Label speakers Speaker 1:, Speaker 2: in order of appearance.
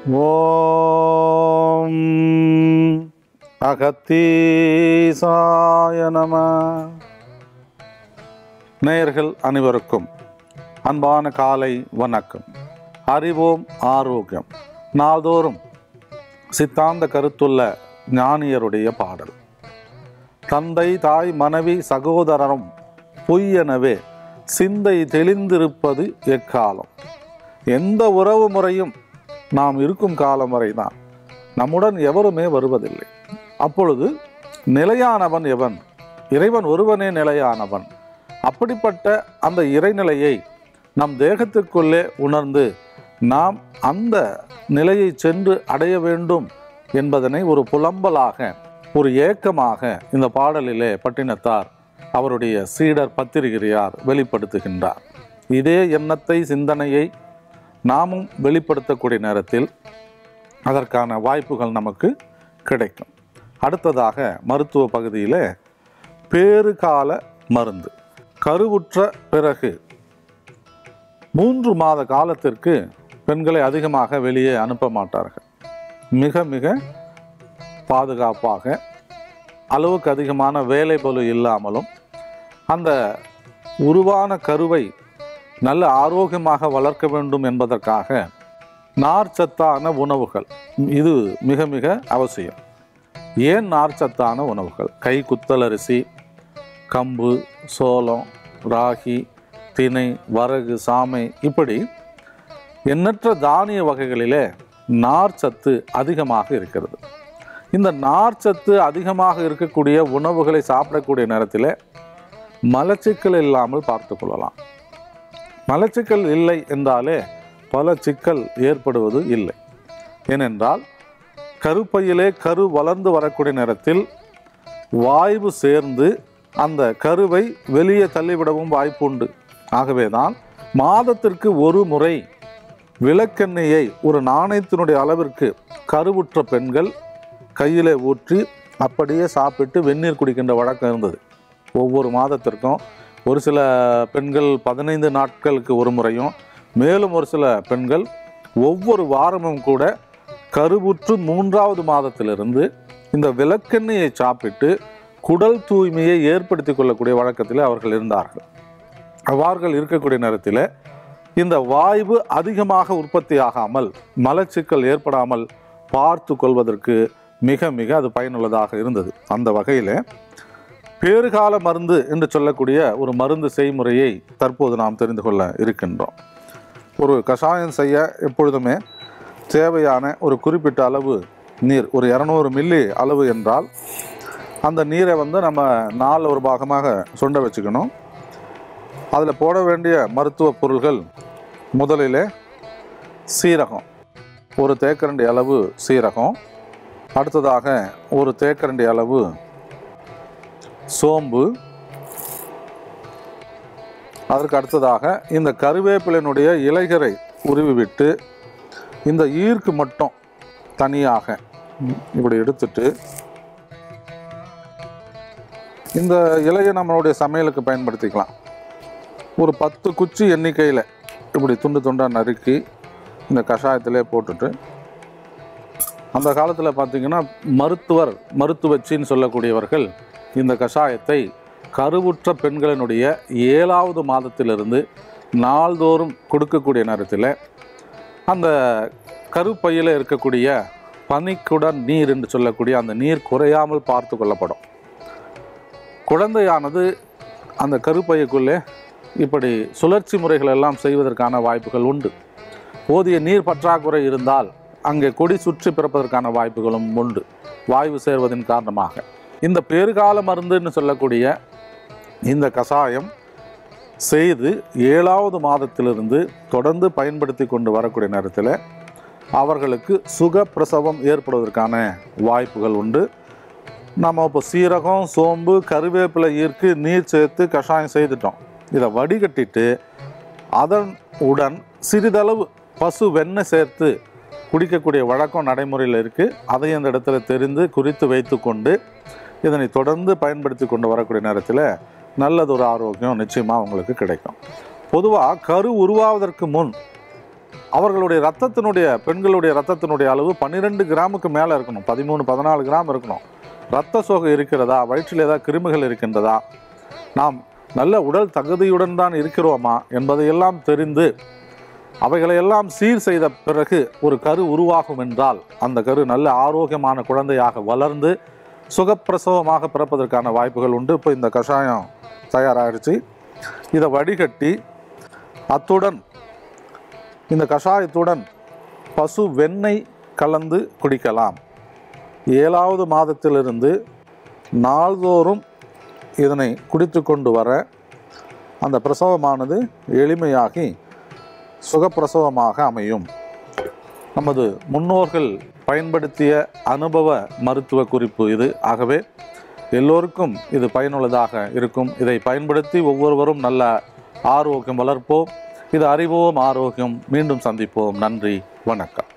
Speaker 1: ஓம் அகத்தீசாய நம நேயர்கள் அனைவருக்கும் அன்பான காலை வணக்கம் அறிவோம் ஆரோக்கியம் நாள்தோறும் சித்தாந்த கருத்துள்ள ஞானியருடைய பாடல் தந்தை தாய் மனைவி சகோதரரும் பொய்யெனவே சிந்தை தெளிந்திருப்பது எக்காலம் எந்த உறவு முறையும் நாம் இருக்கும் காலம் வரைதான் நம்முடன் எவருமே வருவதில்லை அப்பொழுது நிலையானவன் எவன் இறைவன் ஒருவனே நிலையானவன் அப்படிப்பட்ட அந்த இறைநிலையை நம் தேகத்திற்குள்ளே உணர்ந்து நாம் அந்த நிலையை சென்று அடைய வேண்டும் என்பதனை ஒரு புலம்பலாக ஒரு ஏக்கமாக இந்த பாடலிலே பட்டினத்தார் அவருடைய சீடர் பத்திரிகிரியார் வெளிப்படுத்துகின்றார் இதே எண்ணத்தை சிந்தனையை நாமும் வெளிப்படுத்தக்கூடிய நேரத்தில் அதற்கான வாய்ப்புகள் நமக்கு கிடைக்கும் அடுத்ததாக மருத்துவ பகுதியில் பேறுகால மருந்து கருவுற்ற பிறகு மூன்று மாத காலத்திற்கு பெண்களை அதிகமாக வெளியே அனுப்ப மாட்டார்கள் மிக மிக பாதுகாப்பாக அளவுக்கு அதிகமான வேலை பளு இல்லாமலும் அந்த உருவான கருவை நல்ல ஆரோக்கியமாக வளர்க்க வேண்டும் என்பதற்காக நார்ச்சத்தான உணவுகள் இது மிக மிக அவசியம் ஏன் நார்ச்சத்தான உணவுகள் கை குத்தலரிசி கம்பு சோளம் ராகி திணை வரகு சாமை இப்படி எண்ணற்ற தானிய வகைகளிலே நார்ச்சத்து அதிகமாக இருக்கிறது இந்த நார்ச்சத்து அதிகமாக இருக்கக்கூடிய உணவுகளை சாப்பிடக்கூடிய நேரத்தில் மலச்சிக்கல் இல்லாமல் பார்த்து கொள்ளலாம் மலச்சிக்கல் இல்லை என்றாலே பல சிக்கல் ஏற்படுவது இல்லை ஏனென்றால் கருப்பையிலே கரு வளர்ந்து வரக்கூடிய நேரத்தில் வாய்வு சேர்ந்து அந்த கருவை வெளியே தள்ளிவிடவும் வாய்ப்பு உண்டு ஆகவேதான் மாதத்திற்கு ஒரு முறை விளக்கெண்ணெயை ஒரு நாணயத்தினுடைய அளவிற்கு கருவுற்ற பெண்கள் கையிலே ஊற்றி அப்படியே சாப்பிட்டு வெந்நீர் குடிக்கின்ற வழக்கம் இருந்தது ஒவ்வொரு மாதத்திற்கும் ஒரு சில பெண்கள் பதினைந்து நாட்களுக்கு ஒரு முறையும் மேலும் ஒரு சில பெண்கள் ஒவ்வொரு வாரமும் கூட கருவுற்று மூன்றாவது மாதத்திலிருந்து இந்த விளக்கெண்ணெயை சாப்பிட்டு குடல் தூய்மையை ஏற்படுத்தி கொள்ளக்கூடிய வழக்கத்தில் அவர்கள் இருந்தார்கள் அவ்வாறுகள் இருக்கக்கூடிய நேரத்தில் இந்த வாய்வு அதிகமாக உற்பத்தி ஆகாமல் மலச்சிக்கல் ஏற்படாமல் பார்த்து கொள்வதற்கு மிக மிக அது பயனுள்ளதாக இருந்தது அந்த வகையில் பேறுகால மருந்து என்று சொல்லக்கூடிய ஒரு மருந்து செய்முறையை தற்போது நாம் தெரிந்து கொள்ள இருக்கின்றோம் ஒரு கஷாயம் செய்ய எப்பொழுதுமே தேவையான ஒரு குறிப்பிட்ட அளவு நீர் ஒரு இரநூறு மில்லி அளவு என்றால் அந்த நீரை வந்து நம்ம நாலு ஒரு பாகமாக சுண்ட வச்சுக்கணும் அதில் போட வேண்டிய மருத்துவ பொருள்கள் முதலிலே சீரகம் ஒரு தேக்கரண்டி அளவு சீரகம் அடுத்ததாக ஒரு தேக்கரண்டி அளவு சோம்பு அதற்கு அடுத்ததாக இந்த கருவேப்பிலையினுடைய இலைகரை உருவி விட்டு இந்த ஈர்க்கு மட்டும் தனியாக இப்படி எடுத்துட்டு இந்த இலையை நம்மளுடைய சமையலுக்கு பயன்படுத்திக்கலாம் ஒரு பத்து குச்சி எண்ணிக்கையில் இப்படி துண்டு துண்டாக நறுக்கி இந்த கஷாயத்திலே போட்டுட்டு அந்த காலத்தில் பார்த்தீங்கன்னா மருத்துவர் மருத்துவச்சின்னு சொல்லக்கூடியவர்கள் இந்த கஷாயத்தை கருவுற்ற பெண்களினுடைய ஏழாவது மாதத்திலிருந்து நாள்தோறும் கொடுக்கக்கூடிய நேரத்தில் அந்த கருப்பையில் இருக்கக்கூடிய பனிக்குடன் நீர் என்று சொல்லக்கூடிய அந்த நீர் குறையாமல் பார்த்து கொள்ளப்படும் குழந்தையானது அந்த கருப்பைக்குள்ளே இப்படி சுழற்சி முறைகள் எல்லாம் செய்வதற்கான வாய்ப்புகள் உண்டு போதிய நீர் பற்றாக்குறை இருந்தால் அங்கே கொடி சுற்றி பிறப்பதற்கான வாய்ப்புகளும் உண்டு வாய்வு சேர்வதன் காரணமாக இந்த பேறுகால மருந்துன்னு சொல்லக்கூடிய இந்த கஷாயம் செய்து ஏழாவது மாதத்திலிருந்து தொடர்ந்து பயன்படுத்தி கொண்டு வரக்கூடிய நேரத்தில் அவர்களுக்கு சுக பிரசவம் ஏற்படுவதற்கான வாய்ப்புகள் உண்டு நம்ம இப்போ சீரகம் சோம்பு கருவேப்பிலை ஈர்க்கு நீர் சேர்த்து கஷாயம் செய்துட்டோம் இதை வடிகட்டிட்டு அதன் உடன் சிறிதளவு பசு வெண்ணெய் சேர்த்து குடிக்கக்கூடிய வழக்கம் நடைமுறையில் இருக்குது அதை அந்த இடத்துல தெரிந்து குறித்து வைத்துக்கொண்டு இதனை தொடர்ந்து பயன்படுத்தி கொண்டு வரக்கூடிய நேரத்தில் நல்லதொரு ஆரோக்கியம் நிச்சயமாக உங்களுக்கு கிடைக்கும் பொதுவாக கரு உருவாவதற்கு முன் அவர்களுடைய ரத்தத்தினுடைய பெண்களுடைய ரத்தத்தினுடைய அளவு பன்னிரெண்டு கிராமுக்கு மேலே இருக்கணும் பதிமூணு பதினாலு கிராம் இருக்கணும் இரத்த சோகை இருக்கிறதா வயிற்றில் ஏதாவது கிருமிகள் இருக்கின்றதா நாம் நல்ல உடல் தகுதியுடன் தான் இருக்கிறோமா என்பதையெல்லாம் தெரிந்து அவைகளையெல்லாம் சீர் செய்த பிறகு ஒரு கரு உருவாகும் என்றால் அந்த கரு நல்ல ஆரோக்கியமான குழந்தையாக வளர்ந்து சுகப்பிரசவமாக பிறப்பதற்கான வாய்ப்புகள் உண்டு இப்போ இந்த கஷாயம் தயாராகிடுச்சு இதை வடிகட்டி அத்துடன் இந்த கஷாயத்துடன் பசு வெண்ணெய் கலந்து குடிக்கலாம் ஏழாவது மாதத்திலிருந்து நாள்தோறும் இதனை குடித்து கொண்டு வர அந்த பிரசவமானது எளிமையாகி சுகப்பிரசவமாக அமையும் நமது முன்னோர்கள் பயன்படுத்திய அனுபவ மருத்துவ குறிப்பு இது ஆகவே எல்லோருக்கும் இது பயனுள்ளதாக இருக்கும் இதை பயன்படுத்தி ஒவ்வொருவரும் நல்ல ஆரோக்கியம் வளர்ப்போம் இது அறிவோம் ஆரோக்கியம் மீண்டும் சந்திப்போம் நன்றி வணக்கம்